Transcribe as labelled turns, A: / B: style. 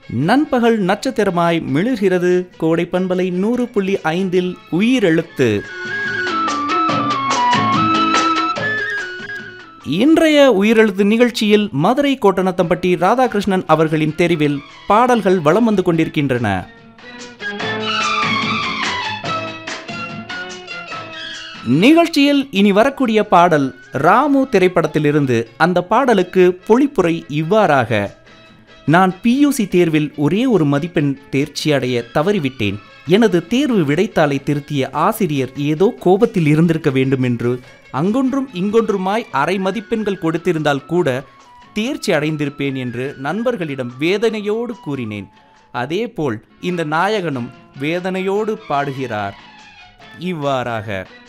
A: நண்பகல் நட்சத்திரமாய் மிளிர்கிறது கோடை பண்பலை நூறு புள்ளி ஐந்தில் உயிரெழுத்து இன்றைய உயிரெழுத்து நிகழ்ச்சியில் மதுரை கோட்டனத்தம்பட்டி ராதாகிருஷ்ணன் அவர்களின் தெரிவில் பாடல்கள் வலம் வந்து கொண்டிருக்கின்றன நிகழ்ச்சியில் இனி வரக்கூடிய பாடல் ராமு திரைப்படத்திலிருந்து அந்த பாடலுக்கு பொழிப்புரை இவ்வாறாக நான் பியூசி தேர்வில் ஒரே ஒரு மதிப்பெண் தேர்ச்சி அடைய தவறிவிட்டேன் எனது தேர்வு விடைத்தாளை திருத்திய ஆசிரியர் ஏதோ கோபத்தில் இருந்திருக்க வேண்டும் என்று அங்கொன்றும் இங்கொன்றுமாய் அரை மதிப்பெண்கள் கொடுத்திருந்தால் கூட தேர்ச்சி அடைந்திருப்பேன் என்று நண்பர்களிடம் வேதனையோடு கூறினேன் அதேபோல் இந்த நாயகனும் வேதனையோடு பாடுகிறார் இவ்வாறாக